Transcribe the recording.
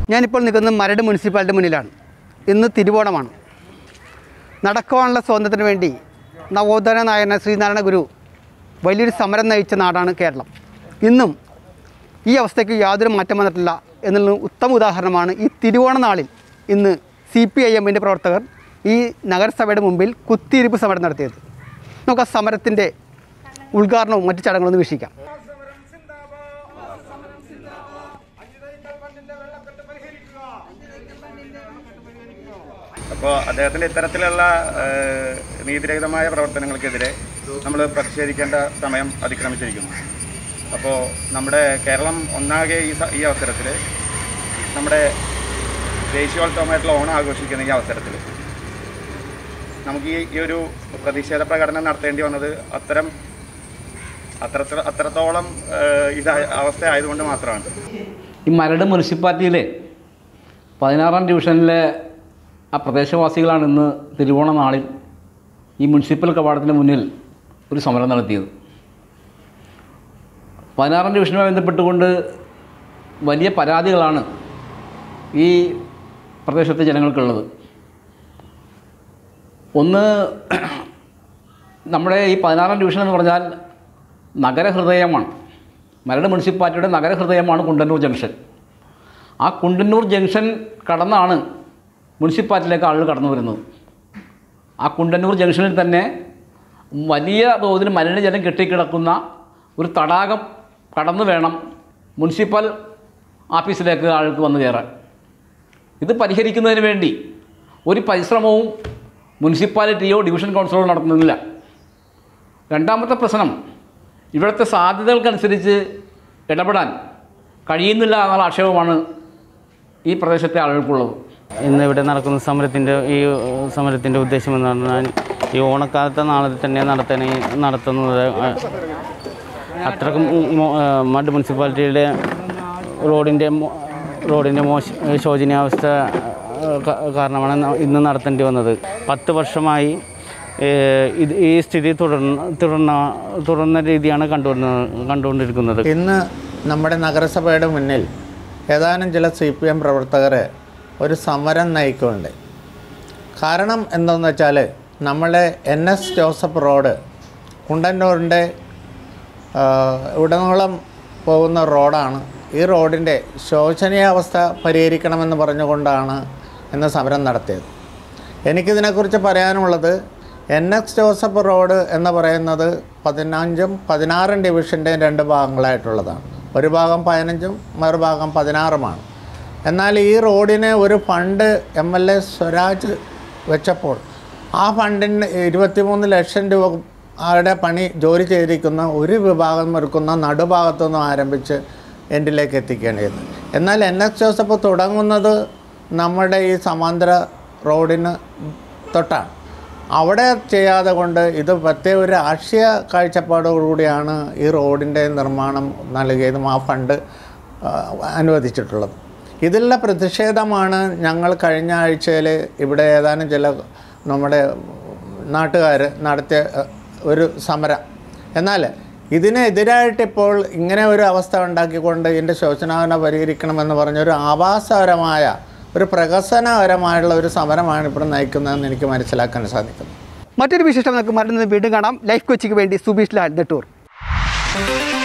ഞാനിപ്പോൾ നിൽക്കുന്നത് മരട് മുനിസിപ്പാലിറ്റി മുന്നിലാണ് ഇന്ന് തിരുവോണമാണ് നടക്കുവാനുള്ള സ്വാതന്ത്ര്യത്തിന് വേണ്ടി നവോത്ഥാന നായകന ശ്രീനാരായണ ഗുരു വലിയൊരു സമരം നയിച്ച നാടാണ് കേരളം ഇന്നും ഈ അവസ്ഥയ്ക്ക് യാതൊരു മാറ്റം വന്നിട്ടില്ല എന്നുള്ള ഉത്തമ ഉദാഹരണമാണ് ഈ തിരുവോണ നാളിൽ ഇന്ന് സി പി ഐ എമ്മിൻ്റെ പ്രവർത്തകർ ഈ നഗരസഭയുടെ മുമ്പിൽ കുത്തിയിരിപ്പ് സമരം നടത്തിയത് നമുക്ക് ആ സമരത്തിൻ്റെ ഉദ്ഘാടനവും മറ്റു ചടങ്ങുകളും ഒന്ന് വീക്ഷിക്കാം അപ്പോൾ അദ്ദേഹത്തിൻ്റെ ഇത്തരത്തിലുള്ള ഏഹ്, നീതിരഹിതമായ പ്രവർത്തനങ്ങൾക്കെതിരെ നമ്മൾ പ്രതിഷേധിക്കേണ്ട സമയം അതിക്രമിച്ചിരിക്കുന്നു അപ്പോൾ നമ്മുടെ കേരളം ഒന്നാകെ ഈ സ- ഈ അവസരത്തിൽ നമ്മുടെ ദേശീയോത്സവമായിട്ടുള്ള ഓണം ആഘോഷിക്കുന്ന ഈ അവസരത്തിൽ നമുക്ക് ഈ ഈ ഒരു പ്രതിഷേധ പ്രകടനം നടത്തേണ്ടി വന്നത് അത്തരം അത്രത്ര അത്രത്തോളം ഏഹ്, ഇതായ അവസ്ഥ ആയതുകൊണ്ട് മാത്രമാണ് ഈ മരട് മുനിസിപ്പാലിറ്റിയിലെ പതിനാറാം ഡിവിഷനിലെ ആ പ്രദേശവാസികളാണ് ഇന്ന് തിരുവോണ നാളിൽ ഈ മുനിസിപ്പൽ കവാടത്തിന് മുന്നിൽ ഒരു സമരം നടത്തിയത് പതിനാറാം ഡിവിഷനുമായി ബന്ധപ്പെട്ടുകൊണ്ട് വലിയ പരാതികളാണ് ഈ പ്രദേശത്തെ ജനങ്ങൾക്കുള്ളത് ഒന്ന് നമ്മുടെ ഈ പതിനാറാം ഡിവിഷൻ എന്ന് പറഞ്ഞാൽ നഗരഹൃദയമാണ് മരട് മുനിസിപ്പാലിറ്റിയുടെ നഗരഹൃദയമാണ് കുണ്ടന്നൂർ ജംഗ്ഷൻ ആ കുണ്ടന്നൂർ ജംഗ്ഷൻ കടന്നാണ് മുനിസിപ്പാലിറ്റിയിലേക്ക് ആളുകൾ കടന്നു വരുന്നത് ആ കുണ്ടന്നൂർ ജംഗ്ഷനിൽ തന്നെ വലിയ തോതിൽ മലിനജലം കെട്ടിക്കിടക്കുന്ന ഒരു തടാകം കടന്നു വേണം മുനിസിപ്പൽ ഓഫീസിലേക്ക് ആൾക്ക് വന്നു കയറാൻ ഇത് പരിഹരിക്കുന്നതിന് വേണ്ടി ഒരു പരിശ്രമവും മുനിസിപ്പാലിറ്റിയോ ഡിവിഷൻ കൗൺസിലോ നടത്തുന്നില്ല രണ്ടാമത്തെ പ്രശ്നം ഇവിടുത്തെ സാധ്യതകൾക്കനുസരിച്ച് ഇടപെടാൻ കഴിയുന്നില്ല എന്നുള്ള ആക്ഷേപമാണ് ഈ പ്രദേശത്തെ ആളുകൾക്കുള്ളത് ഇന്ന് ഇവിടെ നടക്കുന്ന സമരത്തിൻ്റെ ഈ ഏഹ്, സമരത്തിൻ്റെ ഉദ്ദേശം എന്ന് പറഞ്ഞാൽ ഈ ഓണക്കാലത്തെ നാളിൽ തന്നെ നടത്താൻ നടത്തുന്നത് അഹ്, അത്രക്കും മോ- ഏഹ്, മഡ് മുനിസിപ്പാലിറ്റിയുടെ റോഡിൻ്റെ മോ- റോഡിൻ്റെ മോശ ശോചനീയാവസ്ഥ ഏഹ്, ക- കാരണമാണ് ന- ഇന്ന് നടത്തേണ്ടി വന്നത് പത്ത് വർഷമായി ഏഹ്, ഇത് ഈ സ്ഥിതി തുടർന്ന് തുടർന്ന തുടർന്ന രീതിയാണ് കണ്ടുവരുന്നത് കണ്ടുകൊണ്ടിരിക്കുന്നത് ഇന്ന് നമ്മുടെ നഗരസഭയുടെ മുന്നിൽ ഏതാനും ചില സി പി എം പ്രവർത്തകർ ഒരു സമരം നയിക്കുന്നുണ്ട് കാരണം എന്താണെന്ന് വെച്ചാൽ നമ്മുടെ എൻ എസ് ജോസഫ് റോഡ് കുണ്ടന്നൂരിൻ്റെ ഉടനീളം പോകുന്ന റോഡാണ് ഈ റോഡിൻ്റെ ശോചനീയാവസ്ഥ പരിഹരിക്കണമെന്ന് പറഞ്ഞുകൊണ്ടാണ് ഇന്ന് സമരം നടത്തിയത് എനിക്കിതിനെക്കുറിച്ച് പറയാനുള്ളത് എൻ എക്സ് ജോസഫ് റോഡ് എന്ന് പറയുന്നത് പതിനഞ്ചും പതിനാറും ഡിവിഷൻ്റെയും രണ്ട് ഭാഗങ്ങളായിട്ടുള്ളതാണ് ഒരു ഭാഗം പതിനഞ്ചും മറുഭാഗം പതിനാറുമാണ് എന്നാൽ ഈ റോഡിന് ഒരു fund M L A Swaraj വെച്ചപ്പോൾ ആ ഫണ്ടിന് ഇരുപത്തിമൂന്ന് ലക്ഷം രൂപ ആരുടെ പണി ജോലി ചെയ്തിരിക്കുന്ന ഒരു വിഭാഗം എടുക്കുന്ന നടുഭാഗത്തു നിന്നും ആരംഭിച്ച് എൻഡിലേക്ക് എത്തിക്കേണ്ടത് എന്നാൽ എൻ എസ് ജോസഫ് തുടങ്ങുന്നത് നമ്മുടെ ഈ സമാന്തര റോഡിന് തൊട്ടാണ് അവിടെ ചെയ്യാതെ കൊണ്ട് ഇത് പ്രത്യേക ഒരു രാഷ്ട്രീയ കാഴ്ചപ്പാടോടുകൂടിയാണ് ഈ റോഡിൻ്റെ നിർമ്മാണം നൽകിയതും ആ ഫണ്ട് ആ, അനുവദിച്ചിട്ടുള്ളത് ഇതിലുള്ള പ്രതിഷേധമാണ് ഞങ്ങൾ കഴിഞ്ഞ ആഴ്ചയിൽ ഇവിടെ ഏതാനും ചില നമ്മുടെ നാട്ടുകാർ നടത്തിയ അഹ്, ഒരു സമരം എന്നാൽ ഇതിനെതിരായിട്ട് ഇപ്പോൾ ഇങ്ങനെ ഒരു അവസ്ഥ ഉണ്ടാക്കിക്കൊണ്ട് ഇതിൻ്റെ ശോചനാവന പരിഹരിക്കണമെന്ന് പറഞ്ഞൊരു ആഭാസപരമായ ഒരു പ്രഹസനപരമായുള്ള ഒരു സമരമാണ് ഇപ്പോൾ നയിക്കുന്നതെന്ന് എനിക്ക് മനസ്സിലാക്കാൻ സാധിക്കുന്നു മറ്റൊരു വിശേഷം നമുക്ക് മരുന്ന് വീണ്ടും കാണാം ലൈഫ് കൊച്ചിക്ക് വേണ്ടി സുബീഷ് ലാൽ നെട്ടൂർ